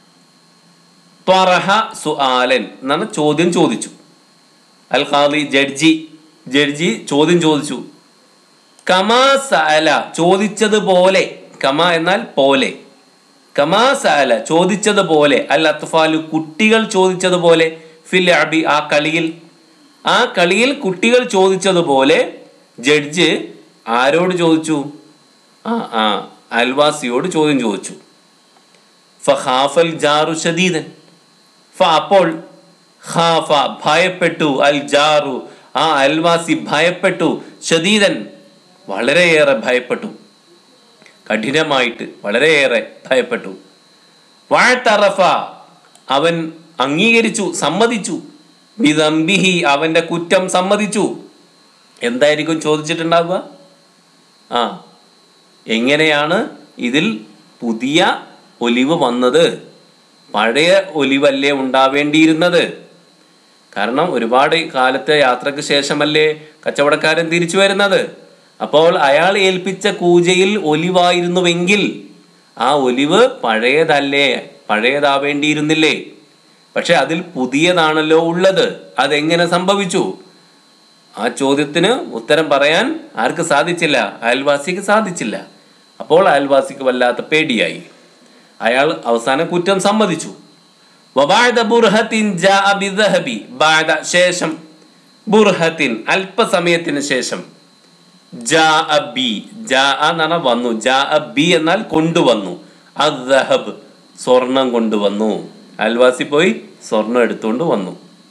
ത്വറഹ സുആലൻ എന്നാണ് ചോദ്യം ചോദിച്ചു അൽ ഖാദി ജഡ്ജി ജഡ്ജി ചോദ്യം ചോദിച്ചു കമാ സഅല ചോദിച്ചതുപോലെ കമ എന്നാൽ പോലെ കമാ സഅല ചോദിച്ചതുപോലെ അൽ അത്ഫാലു കുട്ടികൾ ചോദിച്ചതുപോലെ ഫിൽ അബി ആ കളിയിൽ ആ കളിയിൽ കുട്ടികൾ ചോദിച്ചതുപോലെ ജഡ്ജ് ആരോട് ചോദിച്ചു ആ ആ അയൽവാസിയോട് ചോദ്യം ചോദിച്ചു ഫഹാഫൽ ജാറു ഷദീദൻ ഫ അപ്പോൾ ഖാഫ ഭയപ്പെട്ടു അൽ ജാറു ആ അയൽവാസി ഭയപ്പെട്ടു ഷദീദൻ വളരെയേറെ ഭയപ്പെട്ടു കഠിനമായിട്ട് വളരെയേറെ ഭയപ്പെട്ടു വാഴ്ത്തറഫ അവൻ അംഗീകരിച്ചു സമ്മതിച്ചു ബിദംബിഹി അവന്റെ കുറ്റം സമ്മതിച്ചു എന്തായിരിക്കും ചോദിച്ചിട്ടുണ്ടാവുക ആ എങ്ങനെയാണ് ഇതിൽ പുതിയ ഒലിവ് വന്നത് പഴയ ഒലിവല്ലേ ഉണ്ടാവേണ്ടിയിരുന്നത് കാരണം ഒരുപാട് കാലത്തെ യാത്രക്ക് ശേഷമല്ലേ കച്ചവടക്കാരൻ തിരിച്ചു വരുന്നത് അപ്പോൾ അയാൾ ഏൽപ്പിച്ച കൂജയിൽ ഒലിവായിരുന്നുവെങ്കിൽ ആ ഒലിവ് പഴയതല്ലേ പഴയതാവേണ്ടിയിരുന്നില്ലേ പക്ഷെ അതിൽ പുതിയതാണല്ലോ ഉള്ളത് അതെങ്ങനെ സംഭവിച്ചു ആ ചോദ്യത്തിന് ഉത്തരം പറയാൻ ആർക്ക് സാധിച്ചില്ല അയൽവാസിക്ക് സാധിച്ചില്ല അപ്പോൾ അയൽവാസിക്ക് വല്ലാത്ത പേടിയായി അയാൾ അവസാനം കുറ്റം സമ്മതിച്ചു വബാദ ബുർഹത്തിൻ ജാഅ ബിദ്ദഹബി ബാദ ശേഷം ബുർഹത്തിൻ അല്പസമയത്തിന് ശേഷം ജാഅ ബി ജാഅ എന്ന് പറഞ്ഞാൽ വന്നു ജാഅ ബി എന്നാൽ കൊണ്ടുവന്നു അദ്ദഹബ് സ്വർണം കൊണ്ടുവന്നു അയൽവാസി പോയി സ്വർണം എടുത്തുകൊണ്ട് വന്നു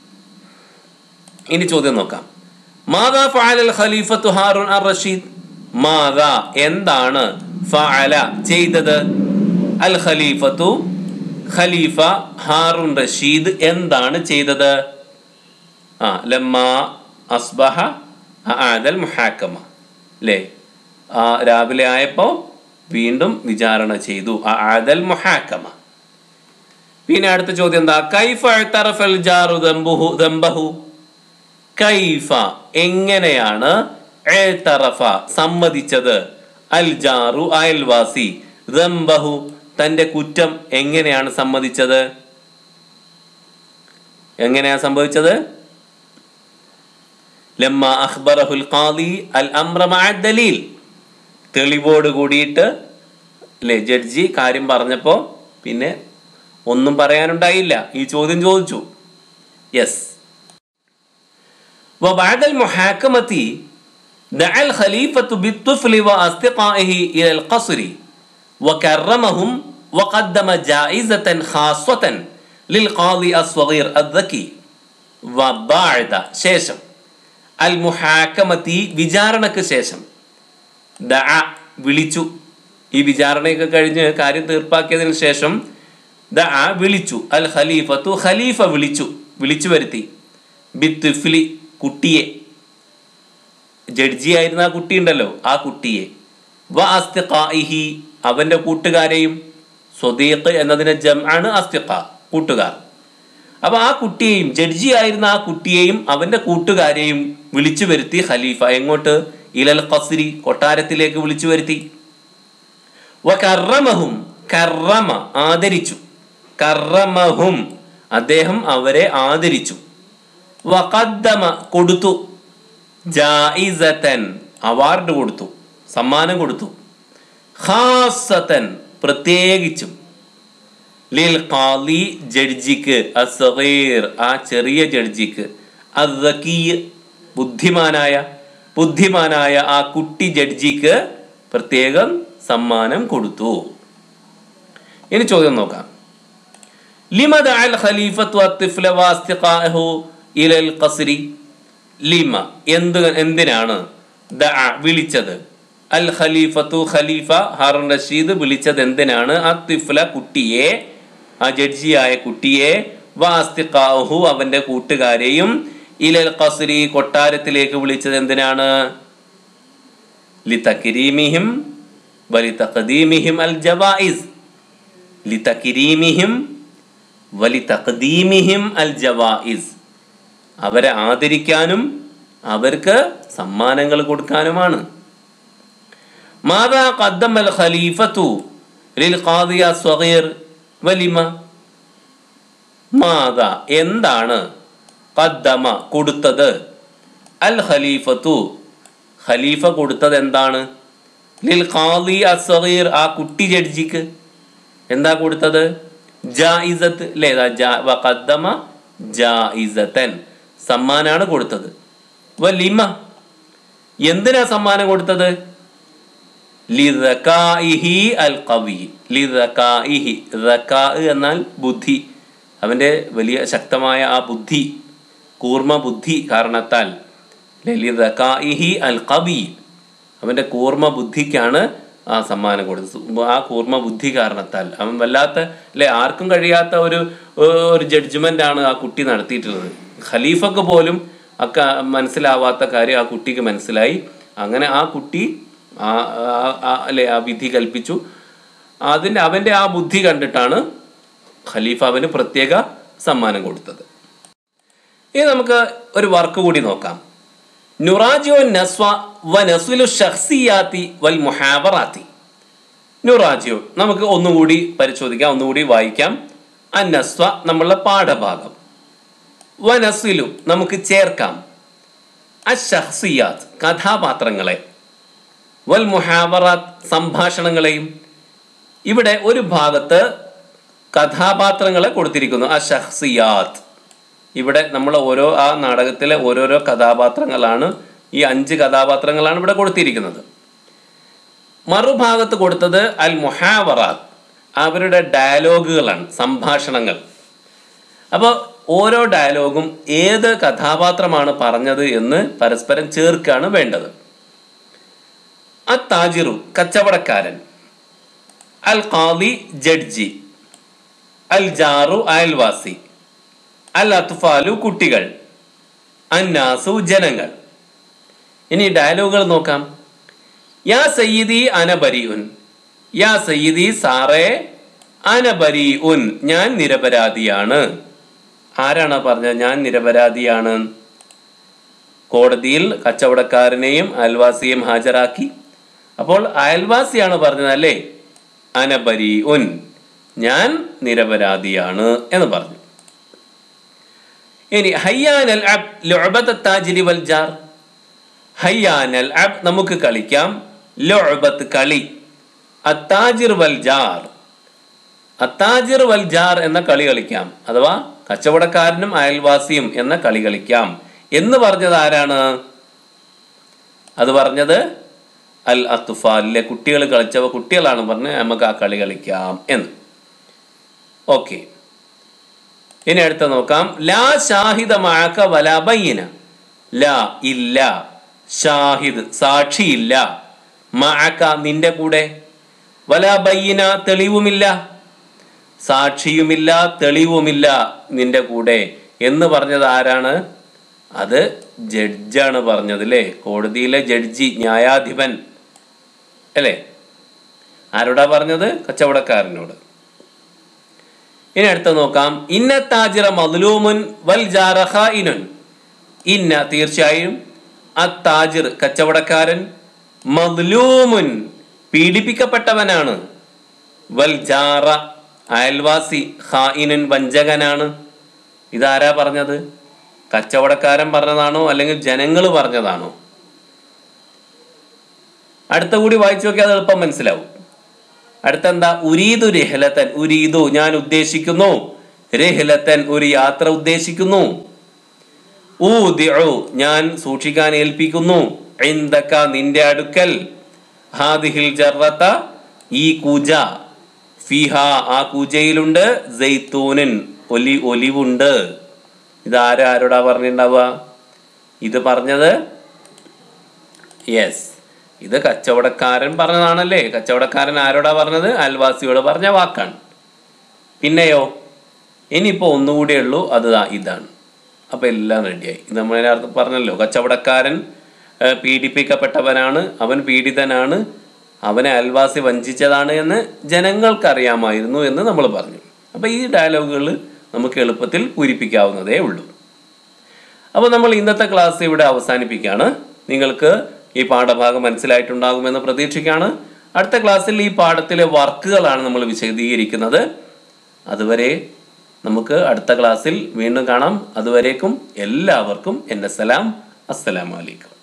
ഇനി ചോദ്യം നോക്കാം മാതാ ഫഅലൽ ഖലീഫത്തു ഹാറൂൻ അർ റഷീദ് മാതാ എന്താണ് ഫഅല ചെയ്തത് അൽ ഖലീഫത്തു ഖലീഫ ഹാറൂൻ റഷീദ് എന്താണ് ചെയ്തത് ആ ലമ്മ അസ്ബഹ ആദൽ മുഹാക്കമ അല്ലേ ആ രാവിലെ ആയപ്പോൾ വീണ്ടും വിചാരണ ചെയ്തു ആദൽ മുഹാക്കമ പിന്നെ അടുത്ത ചോദ്യം എന്താ കൈഫ അഴ്തറഫൽ ജാറു ദംബുഹു ദംബഹു കൈഫ എങ്ങനെയാണ് എഴുത്തറഫ സമ്മതിച്ചത് അൽ ജാറു അയൽവാസി ദംബഹു തന്റെ കുറ്റം എങ്ങനെയാണ് സമ്മതിച്ചത് എങ്ങനെയാ സംഭവിച്ചത് ലമ്മ അഖ്ബറഹുൽ ഖാദി അൽ അംറ മഅ ദലീൽ തെളിവോട് കൂടിയിട്ട് അല്ലേ ജഡ്ജി കാര്യം പറഞ്ഞപ്പോൾ പിന്നെ ഒന്നും പറയാനുണ്ടായില്ല ഈ ചോദ്യം ചോദിച്ചു യെസ് وبعد المحاكمة دعا الخليفة بالطفل وأصدقائه إلى القصر وكرمهم وقدم جائزة خاصة للقاضي الصغير الذكي وبعد ശേഷം അൽ മുഹാക്കമത്തി വിചാരണക്ക് ശേഷം ദ വിളിച്ചു ഈ വിചാരണയൊക്കെ കഴിഞ്ഞ് കാര്യം തീർപ്പാക്കിയതിന് ശേഷം ദ വിളിച്ചു അൽ ഖലീഫത്തു ഖലീഫ വിളിച്ചു വിളിച്ചു വരുത്തി ബിത്തുഫ്ലി കുട്ടിയെ ജഡ്ജി ആയിരുന്ന ആ കുട്ടി ഉണ്ടല്ലോ ആ കുട്ടിയെ വ അസ്തിഖാഇഹി അവന്റെ കൂട്ടുകാരെയും സ്വദീഖ് എന്നതിന് ജം ആണ് അസ്തിഖ കൂട്ടുകാർ അപ്പൊ ആ കുട്ടിയെയും ജഡ്ജി ആയിരുന്ന ആ കുട്ടിയെയും അവന്റെ കൂട്ടുകാരെയും വിളിച്ചു വരുത്തി ഖലീഫ എങ്ങോട്ട് ഇലൽ ഖസ്രി കൊട്ടാരത്തിലേക്ക് വിളിച്ചു വരുത്തി വ കറമഹും കറമ ആദരിച്ചു കറമഹും അദ്ദേഹം അവരെ ആദരിച്ചു വഖദ്ദമ കൊടുത്തു ജായിസതൻ അവാർഡ് കൊടുത്തു സമ്മാനം കൊടുത്തു ഖാസത്തൻ പ്രത്യേകിച്ചും ലിൽ ഖാലി ജഡ്ജിക്ക് അസഗീർ ആ ചെറിയ ജഡ്ജിക്ക് അസക്കീയ് ബുദ്ധിമാനായ ബുദ്ധിമാനായ ആ കുട്ടി ജഡ്ജിക്ക് പ്രത്യേകം സമ്മാനം കൊടുത്തു ഇനി ചോദ്യം നോക്കാം ലിമ ദഅൽ ഖലീഫത്തു അത്തിഫ്ല വാസ്തിഖാഹു ഇലൽ ഖസ്രി ലിമ എന്ത് എന്തിനാണ് ദഅ വിളിച്ചത് അൽ ഖലീഫത്തു ഖലീഫ ഹാറൂൺ റഷീദ് വിളിച്ചത് എന്തിനാണ് അത്തിഫ്ല കുട്ടിയെ ആ ജഡ്ജിയായ കുട്ടിയെ വാസ്തിഖാഹു അവന്റെ കൂട്ടുകാരെയും ഇലൽ ഖസ്രി കൊട്ടാരത്തിലേക്ക് വിളിച്ചത് എന്തിനാണ് ലിതക്രീമിഹിം വലിതഖദീമിഹിം അൽ ജവായിസ് ലിതക്രീമിഹിം വലിതഖദീമിഹിം അൽ ജവായിസ് അവരെ ആദരിക്കാനും അവർക്ക് സമ്മാനങ്ങൾ കൊടുക്കാനുമാണ് മാതാ ഖദ്ദമ അൽ ഖലീഫത്തു ലിൽ ഖാദിയ സ്വഗീർ വലിമ മാതാ എന്താണ് ഖദ്ദമ കൊടുത്തത് അൽ ഖലീഫത്തു ഖലീഫ കൊടുത്തത് എന്താണ് ലിൽ ഖാദി അസ്വഗീർ ആ കുട്ടി ജഡ്ജിക്ക് എന്താ കൊടുത്തത് ജായിസത്ത് അല്ലേ വഖദ്ദമ ജായിസത്തൻ സമ്മാനാണ് കൊടുത്തത് വലിമ എന്തിനാ സമ്മാനം കൊടുത്തത് ലിദക്കാഇഹി അൽ കവി ലിദക്കാഇഹി ദക്കാ എന്നാൽ ബുദ്ധി അവൻ്റെ വലിയ ശക്തമായ ആ ബുദ്ധി കൂർമ്മ ബുദ്ധി കാരണത്താൽ ലിദക്കാഇഹി അൽ കവി അവൻ്റെ കൂർമ്മ ബുദ്ധിക്കാണ് ആ സമ്മാനം കൊടുത്തത് ആ കൂർമ്മ ബുദ്ധി കാരണത്താൽ അവൻ വല്ലാത്ത അല്ലെ ആർക്കും കഴിയാത്ത ഒരു ഒരു ജഡ്ജ്മെന്റ് ആണ് ആ കുട്ടി നടത്തിയിട്ടുള്ളത് ഖലീഫക്ക് പോലും അക്ക മനസ്സിലാവാത്ത കാര്യം ആ കുട്ടിക്ക് മനസ്സിലായി അങ്ങനെ ആ കുട്ടി ആ ആ- ആ- അല്ലെ ആ വിധി കൽപ്പിച്ചു അതിൻ്റെ അവൻ്റെ ആ ബുദ്ധി കണ്ടിട്ടാണ് ഖലീഫ അവന് പ്രത്യേക സമ്മാനം കൊടുത്തത് ഇനി നമുക്ക് ഒരു വർക്ക് കൂടി നോക്കാം നുറാജിയോ നസ്വ വ നസ്വിലു ഷഖ്സിയാത്തി വൽ മുഹാബറാത്തി നുറാജിയോ നമുക്ക് ഒന്നുകൂടി പരിശോധിക്കാം ഒന്നുകൂടി വായിക്കാം അന്നസ്വ നമ്മളുടെ പാഠഭാഗം വ നസ്വിലു നമുക്ക് ചേർക്കാം അഷഖ്സിയാത്ത് കഥാപാത്രങ്ങളെ വൽ മുഹാബറാത്ത് സംഭാഷണങ്ങളെയും ഇവിടെ ഒരു ഭാഗത്ത് കഥാപാത്രങ്ങളെ കൊടുത്തിരിക്കുന്നു ആ ഷഹ്സിയാത്ത് ഇവിടെ നമ്മൾ ഓരോ ആ നാടകത്തിലെ ഓരോരോ കഥാപാത്രങ്ങളാണ് ഈ അഞ്ച് കഥാപാത്രങ്ങളാണ് ഇവിടെ കൊടുത്തിരിക്കുന്നത് മറുഭാഗത്ത് കൊടുത്തത് അൽ മുഹാവറാത്ത് അവരുടെ ഡയലോഗുകളാണ് സംഭാഷണങ്ങൾ അപ്പോൾ ഓരോ ഡയലോഗും ഏത് കഥാപാത്രമാണ് പറഞ്ഞത് എന്ന് പരസ്പരം ചേർക്കാണ് വേണ്ടത് അ താജിറു കച്ചവടക്കാരൻ അൽ ഖാദി ജഡ്ജി അൽ ജാറു അയൽവാസി അൽ അത്ഫാലു കുട്ടികൾ അന്നാസു ജനങ്ങൾ ഇനി ഡയലോഗുകൾ നോക്കാം യാ സയ്യിദി അനബരിഉൻ യാ സയ്യിദി സാറേ അനബരിഉൻ ഞാൻ നിരപരാധിയാണ് ആരാണ് പറഞ്ഞത് ഞാൻ നിരപരാധിയാണ് കോടതിയിൽ കച്ചവടക്കാരനെയും അയൽവാസിയെയും ഹാജരാക്കി അപ്പോൾ അയൽവാസിയാണ് പറഞ്ഞത് അല്ലേ അനബരി ഉൻ ഞാൻ നിരപരാധിയാണ് എന്ന് പറഞ്ഞു ഇനി ഹയ്യാനൽ അബ് ലുഅബത താജിരി വൽ ജാർ ഹയ്യാനൽ അബ് നമുക്ക് കളിക്കാം ലുഅബത്ത് കളി അത്താജിർ വൽ ജാർ അത്താജിർ വൽ ജാർ എന്ന കളി കളിക്കാം അഥവാ കച്ചവടക്കാരനും അയൽവാസിയും എന്ന കളി കളിക്കാം എന്ന് പറഞ്ഞത് ആരാണ് അത് പറഞ്ഞത് അൽ അത്തുഫാലിലെ കുട്ടികൾ കളിച്ചവ കുട്ടികളാണ് പറഞ്ഞ് നമുക്ക് ആ കളി കളിക്കാം എന്ന് ഓക്കെ ഇനി അടുത്ത നോക്കാം ലാ ഷാഹിദ മാക്ക വല ബയ്യന ലാ ഇല്ല ഷാഹിദ് സാക്ഷിയില്ല മാക്ക നിന്റെ കൂടെ വല ബയ്യന തെളിവുമില്ല സാക്ഷിയുമില്ല തെളിവുമില്ല നിന്റെ കൂടെ എന്ന് പറഞ്ഞത് ആരാണ് അത് ജഡ്ജാണ് പറഞ്ഞത് അല്ലേ കോടതിയിലെ ജഡ്ജി ന്യായാധിപൻ അല്ലേ ആരോടാ പറഞ്ഞത് കച്ചവടക്കാരനോട് ഇനി അടുത്ത നോക്കാം ഇന്ന താജിറ മദ്ലൂമുൻ വൽ ജാറഹ ഇനുൻ ഇന്ന തീർച്ചയായും ആ താജിർ കച്ചവടക്കാരൻ മദ്ലൂമുൻ പീഡിപ്പിക്കപ്പെട്ടവനാണ് വൽ ജാറ അയൽവാസി ഖായിനുൻ വഞ്ചകനാണ് ഇതാരാ പറഞ്ഞത് കച്ചവടക്കാരൻ പറഞ്ഞതാണോ അല്ലെങ്കിൽ ജനങ്ങൾ പറഞ്ഞതാണോ അടുത്ത കൂടി വായിച്ചു നോക്കിയാൽ അത് എളുപ്പം മനസ്സിലാവും അടുത്ത എന്താ ഉരീദു രഹലത്തൻ ഉരീദു ഞാൻ ഉദ്ദേശിക്കുന്നു രഹലത്തൻ ഒരു യാത്ര ഉദ്ദേശിക്കുന്നു ഊദിഉ ഞാൻ സൂക്ഷിക്കാൻ ഏൽപ്പിക്കുന്നു ഇന്ദക നിന്റെ അടുക്കൽ ഹാദിഹിൽ ജറത്ത ഈ കൂജ ഫിഹ ആ കൂജയിലുണ്ട് ജെയ്ത്തൂനിൻ ഒലി ഒലിവുണ്ട് ഇത് ആരാ ആരോടാ പറഞ്ഞിട്ടുണ്ടാവുക ഇത് പറഞ്ഞത് യെസ് ഇത് കച്ചവടക്കാരൻ പറഞ്ഞതാണല്ലേ കച്ചവടക്കാരൻ ആരോടാ പറഞ്ഞത് അയൽവാസിയോട് പറഞ്ഞ വാക്കാണ് പിന്നെയോ ഇനിയിപ്പോൾ ഒന്നുകൂടിയേ ഉള്ളൂ അത് ദാ ഇതാണ് അപ്പോൾ എല്ലാം റെഡിയായി ഇത് നമ്മൾ നേരത്തെ പറഞ്ഞല്ലോ കച്ചവടക്കാരൻ ഏ, പീഡിപ്പിക്കപ്പെട്ടവനാണ് അവൻ പീഡിതനാണ് അവനെ അയൽവാസി വഞ്ചിച്ചതാണ് എന്ന് ജനങ്ങൾക്കറിയാമായിരുന്നു എന്ന് നമ്മൾ പറഞ്ഞു അപ്പോൾ ഈ ഡയലോഗുകൾ നമുക്ക് എളുപ്പത്തിൽ പൂരിപ്പിക്കാവുന്നതേ ഉള്ളൂ അപ്പോൾ നമ്മൾ ഇന്നത്തെ ക്ലാസ് ഇവിടെ അവസാനിപ്പിക്കുകയാണ് നിങ്ങൾക്ക് ഈ പാഠഭാഗം മനസ്സിലായിട്ടുണ്ടാകുമെന്ന് പ്രതീക്ഷിക്കുകയാണ് അടുത്ത ക്ലാസ്സിൽ ഈ പാഠത്തിലെ വർക്കുകളാണ് നമ്മൾ വിശദീകരിക്കുന്നത് അതുവരെ നമുക്ക് അടുത്ത ക്ലാസ്സിൽ വീണ്ടും കാണാം അതുവരേക്കും എല്ലാവർക്കും എൻ്റെ സലാം അസ്സലാമലൈക്കും